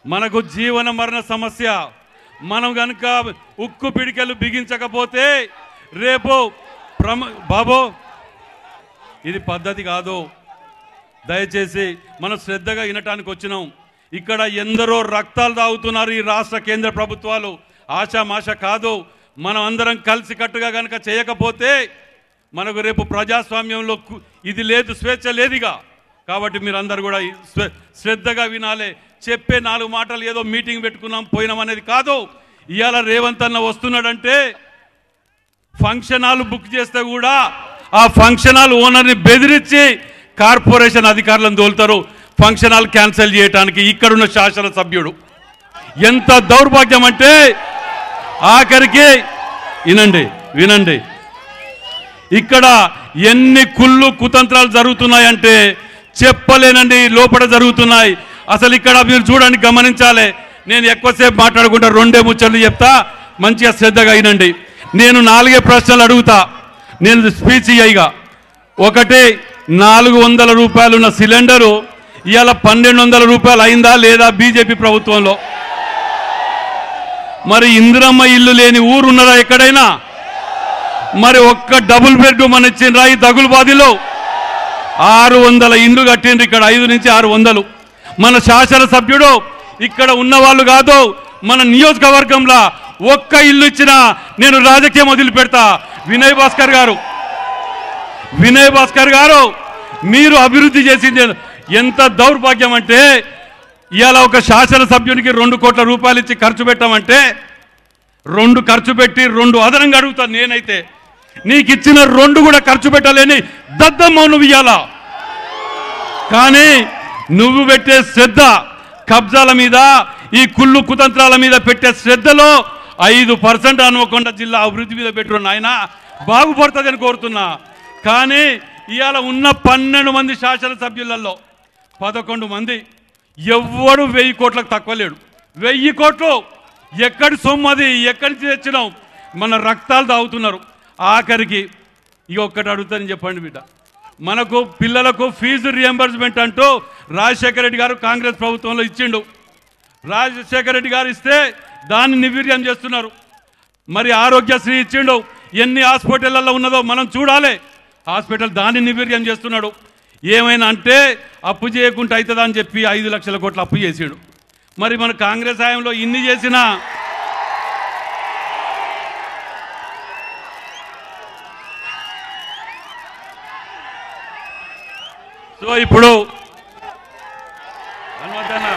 మనకు జీవన మరణ సమస్య మనం కనుక ఉక్కు పిడికెలు బిగించకపోతే రేపు ప్రమ బాబో ఇది పద్ధతి కాదు దయచేసి మనం శ్రద్ధగా వినటానికి వచ్చినాం ఇక్కడ ఎందరో రక్తాలు తాగుతున్నారు ఈ రాష్ట్ర కేంద్ర ప్రభుత్వాలు ఆశామాష కాదు మనం అందరం కలిసి కట్టుగా కనుక చేయకపోతే మనకు రేపు ప్రజాస్వామ్యంలో కు- ఇది లేదు స్వేచ్ఛ లేదుగా కాబట్టి మీరందరూ కూడా ఈ శ్ర- శ్రద్ధగా వినాలి చెప్పే నాలుగు మాటలు ఏదో మీటింగ్ పెట్టుకున్నాం పోయినాం అనేది కాదు ఇవాళ రేవంత్ అన్న వస్తున్నాడంటే ఫంక్షన్ హాల్ బుక్ చేస్తే కూడా ఆ ఫంక్షన్ హాల్ ఓనర్ని బెదిరించి కార్పొరేషన్ అధికారులను తోలుతారు ఫంక్షన్ హాల్ క్యాన్సిల్ చేయడానికి ఇక్కడున్న శాసనసభ్యుడు ఎంత దౌర్భాగ్యం అంటే ఆఖరికి వినండి వినండి ఇక్కడ ఎన్ని కుళ్ళు కుతంత్రాలు జరుగుతున్నాయంటే చెప్పలేనండి లోపల జరుగుతున్నాయి అసలు ఇక్కడ మీరు చూడండి గమనించాలి నేను ఎక్కువసేపు మాట్లాడుకుంటా రెండే ముచ్చట్లు చెప్తా మంచిగా శ్రద్ధగా వినండి నేను నాలుగే ప్రశ్నలు అడుగుతా నేను స్పీచ్ ఇయ్యగా ఒకటి నాలుగు వందల రూపాయలున్న సిలిండరు ఇవాళ పన్నెండు వందల రూపాయలు అయిందా లేదా బీజేపీ ప్రభుత్వంలో మరి ఇందిరమ్మ ఇల్లు లేని ఊరు ఉన్నదా ఎక్కడైనా మరి ఒక్క డబుల్ బెడ్రూమ్ అని ఇచ్చిండ్రా ఈ దగులుబాదిలో ఆరు వందల ఇండ్లు కట్టిండ్రు ఇక్కడ ఐదు నుంచి ఆరు వందలు మన శాసనసభ్యుడు ఇక్కడ ఉన్న వాళ్ళు కాదు మన నియోజకవర్గంలో ఒక్క ఇల్లు ఇచ్చినా నేను రాజకీయం వదిలిపెడతా వినయ్ భాస్కర్ గారు వినయ్ భాస్కర్ గారు మీరు అభివృద్ధి చేసింది ఎంత దౌర్భాగ్యం అంటే ఇవాళ ఒక శాసనసభ్యునికి రెండు కోట్ల రూపాయలు ఇచ్చి ఖర్చు పెట్టామంటే రెండు ఖర్చు పెట్టి రెండు అదనంగా అడుగుతాను నేనైతే నీకు ఇచ్చిన రెండు కూడా ఖర్చు పెట్టలేని దద్దమ్మ నువ్వు ఇయ్యాలా కానీ నువ్వు పెట్టే శ్రద్ధ కబ్జాల మీద ఈ కుళ్ళు కుతంత్రాల మీద పెట్టే శ్రద్ధలో ఐదు పర్సెంట్ హనుమకొండ జిల్లా అభివృద్ధి మీద పెట్టు నాయన బాగుపడుతుందని కోరుతున్నా కానీ ఇవాళ ఉన్న పన్నెండు మంది శాసనసభ్యులలో పదకొండు మంది ఎవ్వడు వెయ్యి కోట్లకు తక్కువ లేడు వెయ్యి కోట్లు ఎక్కడి సొమ్ము అది ఎక్కడి నుంచి తెచ్చినాం మన రక్తాలు తాగుతున్నారు ఆఖరికి ఇక ఒక్కటి అడుగుతానని చెప్పండి బిడ్డ మనకు పిల్లలకు ఫీజు రియంబర్స్మెంట్ అంటూ రాజశేఖర రెడ్డి గారు కాంగ్రెస్ ప్రభుత్వంలో ఇచ్చిండు రాజశేఖర రెడ్డి గారు ఇస్తే దాన్ని నిర్వీర్యం చేస్తున్నారు మరి ఆరోగ్యశ్రీ ఇచ్చిండు ఎన్ని హాస్పిటళ్లలో ఉన్నదో మనం చూడాలి హాస్పిటల్ దాన్ని నిర్వీర్యం చేస్తున్నాడు ఏమైనా అంటే అప్పు చేయకుండా అవుతుందా అని చెప్పి ఐదు లక్షల కోట్ల అప్పు చేసాడు మరి మన కాంగ్రెస్ హయాంలో ఇన్ని చేసినా సో ఇప్పుడు హనుమంతన్న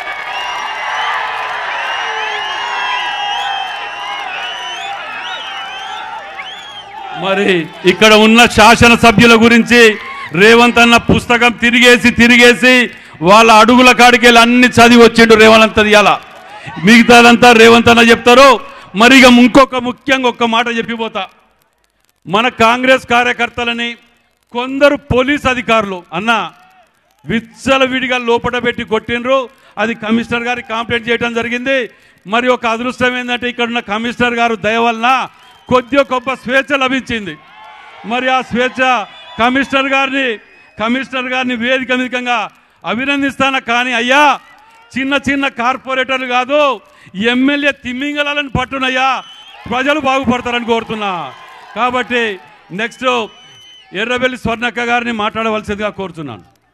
మరి ఇక్కడ ఉన్న శాసనసభ్యుల గురించి రేవంత్ అన్న పుస్తకం తిరిగేసి తిరిగేసి వాళ్ళ అడుగుల కాడికి వెళ్ళి అన్ని చదివి వచ్చిండు రేవంత్ ఇవాళ మిగతాదంతా రేవంత్ అన్న చెప్తారు మరి ఇక ఇంకొక ముఖ్యంగా ఒక్క మాట చెప్పిపోతా మన కాంగ్రెస్ కార్యకర్తలని కొందరు పోలీస్ అధికారులు అన్న విచ్చలవిడిగా లోపల పెట్టి కొట్టిండ్రు అది కమిషనర్ గారికి కంప్లైంట్ చేయడం జరిగింది మరి ఒక అదృష్టం ఏంటంటే ఇక్కడ ఉన్న కమిషనర్ గారు దయ వలన కొద్దిగా గొప్ప స్వేచ్ఛ లభించింది మరి ఆ స్వేచ్ఛ కమిషనర్ గారిని కమిషనర్ గారిని వేదిక మీదకంగా అభినందిస్తాను కానీ అయ్యా చిన్న చిన్న కార్పొరేటర్లు కాదు ఎమ్మెల్యే తిమ్మింగళాలను పట్టునయ్యా ప్రజలు బాగుపడతారని కోరుతున్నా కాబట్టి నెక్స్ట్ ఎర్రబెల్లి స్వర్ణక్క గారిని మాట్లాడవలసిందిగా కోరుతున్నాను